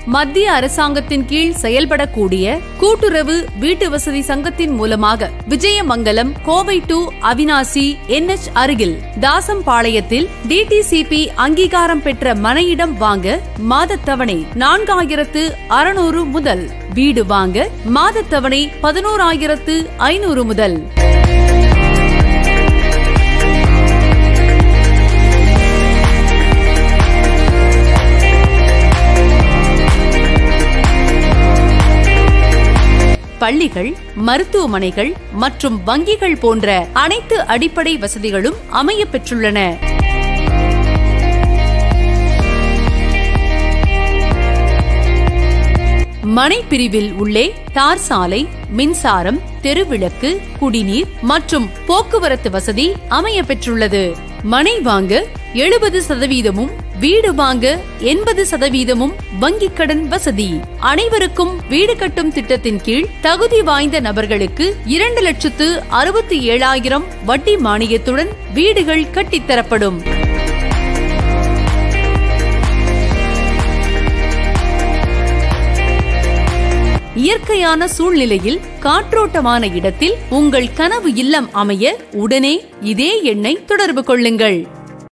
மத்திய அரசாங்கத்தின் கீழ் செயல்படக்கூடிய கூட்டுறவு வீட்டு வசதி சங்கத்தின் மூலமாக விஜயமங்கலம் கோவை டு அவினாசி என்எச் அருகில் தாசம்பாளையத்தில் டிடிசிபி அங்கீகாரம் பெற்ற மனையிடம் வாங்க மாதத்தவணை நான்காயிரத்து அறுநூறு முதல் வீடு வாங்க மாதத்தவணை பதினோராயிரத்து ஐநூறு முதல் பள்ளிகள் மருத்துவமனைகள் மற்றும் வங்கிகள் போன்ற அனைத்து அடிப்படை வசதிகளும் அமைய பெற்றுள்ளன மனை பிரிவில் உள்ளே தார் சாலை மின்சாரம் தெருவிளக்கு குடிநீர் மற்றும் போக்குவரத்து வசதி அமைய பெற்றுள்ளது மனை வாங்க எழுபது சதவீதமும் வீடு வாங்க எண்பது சதவீதமும் வங்கிக் கடன் வசதி அனைவருக்கும் வீடு கட்டும் திட்டத்தின் கீழ் தகுதி வாய்ந்த நபர்களுக்கு இரண்டு லட்சத்து அறுபத்தி ஏழாயிரம் வட்டி மானியத்துடன் வீடுகள் கட்டித்தரப்படும் இயற்கையான சூழ்நிலையில் காற்றோட்டமான இடத்தில் உங்கள் கனவு இல்லம் அமைய உடனே இதே எண்ணை தொடர்பு கொள்ளுங்கள்